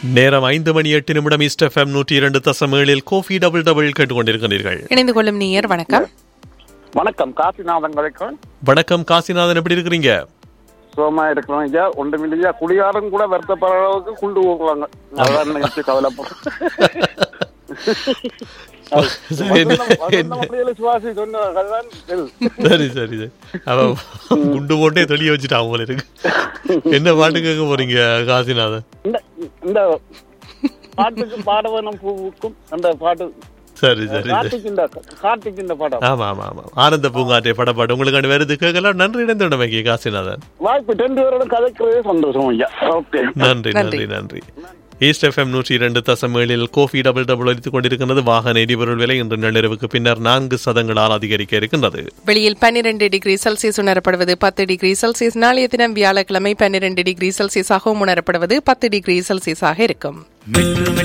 நேரம் ஐந்து மணி எட்டு நிமிடம் ஈஸ்ட் எஃப்எம் நூற்றி இரண்டு தசம் ஏழில் கோஃபி டபுள் டபுள் கேட்டுக்கொண்டிருக்கிறீர்கள் இணைந்து கொள்ளும் நீயர் வணக்கம் வணக்கம் காசிநாதன் கலைக்கன் வணக்கம் காசிநாதன் எப்படி இருக்கிறீங்க சுகமா இருக்கிறோம் ஐயா ஒன்றும் இல்லையா குடியாரம் கூட வருத்தப்படுற அளவுக்கு குண்டு போக்குவாங்க அதான் நினைச்சு கவலைப்படுறோம் சரி, என்ன- வசந்தம் அப்படியே சுவாசி சொன்ன அதுதான் இது. சரி சரி சரி அவன் குண்டு போட்டே தெளிய வச்சுட்டான் போல இருக்கு என்ன பாட்டு கேட்க போறீங்க காசிநாதன் இந்த இந்த பாட்டுக்கு பாடவனம் பூவுக்கும் அந்த பாட்டு சரி சரி சரி கார்த்திக் இந்த கார்த்திக் இந்த படம் ஆமா ஆமா ஆமா ஆனந்த பூங்காற்றே படப்பாடு உங்களுக்கு வருது கேட்கலாம் நன்றி இணைந்த உடமைக்கு காசிநாதன் வாய்ப்பு ரெண்டு பேரோட கதைக்கிறதே சந்தோஷம் ஐயா ஓகே நன்றி நன்றி நன்றி ஈஸ்ட் எஃப்எம் நூற்றி இரண்டு தசம் ஏழில் கோஃபி டபுள் டபுள் அடித்துக் கொண்டிருக்கிறது வாகன எரிபொருள் விலை இன்று நள்ளிரவுக்கு பின்னர் நான்கு சதங்களால் அதிகரிக்க இருக்கின்றது வெளியில் பன்னிரண்டு டிகிரி செல்சியஸ் உணரப்படுவது பத்து டிகிரி செல்சியஸ் நாளைய தினம் வியாழக்கிழமை பன்னிரண்டு டிகிரி செல்சியஸாகவும் உணரப்படுவது பத்து டிகிரி செல்சியஸாக இருக்கும்